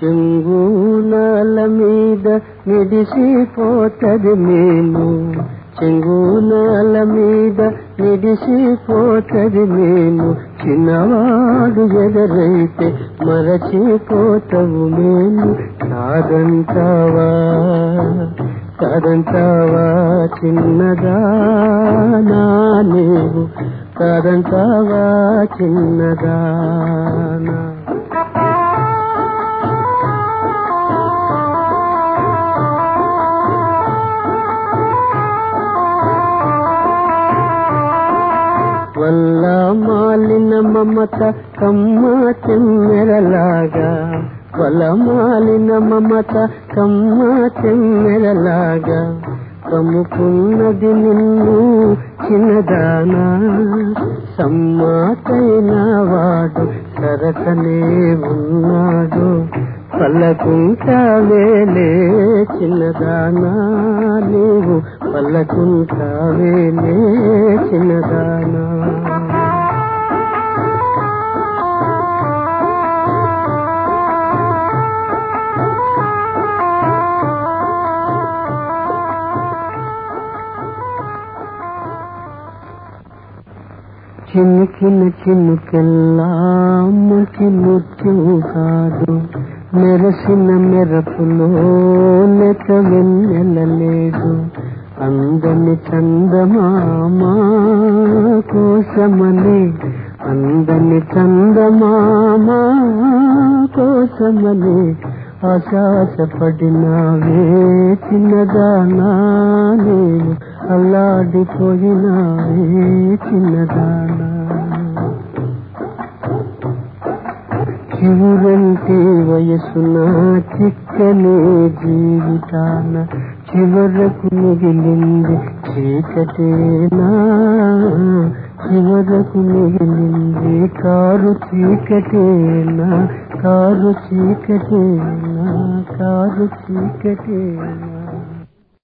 చెంగునాల మీద నిడిసిపోతది మేము చెంగునాల మీద నిడిసిపోతది మేము చిన్నవాడు ఎదరైతే మరచిపోతావు మేము కాదంటావా కాదంటావా చిన్నదానా నీవు కాదంటావా చిన్నదానా వల్ల మాలిన మమత కమ్మ చెమ్మెరలాగా వల మాలిన మమత కమ్మ చెమ్మెరలాగా కమ్ముకున్నది నిన్ను చిన్నదానా సమ్మాతైన వాడు సరసనే ఉన్నాడు పల్లకుంటావేలే చిన్నదానా నీవు పల్లకుంటావేలే చిన్నదానా చినుకిన చినుకెల్లా ముకి ముత్యం కాదు మెరసిన మెరపులో నెత వెన్నెలలేదు అందని చందమామా కోసమని అందని చందమామా కోసమని ఆశాసపడినావే చిన్నదానా నేను అల్లాడిపోయినావే చిన్నదానా చివరంటి వయసున చిక్కని జీవితాన చివరకు మిగిలింది చీకటేనా చివరకు మిగిలింది కారు చీకటేనా కారు చీకటేనా కారు చీకటేనా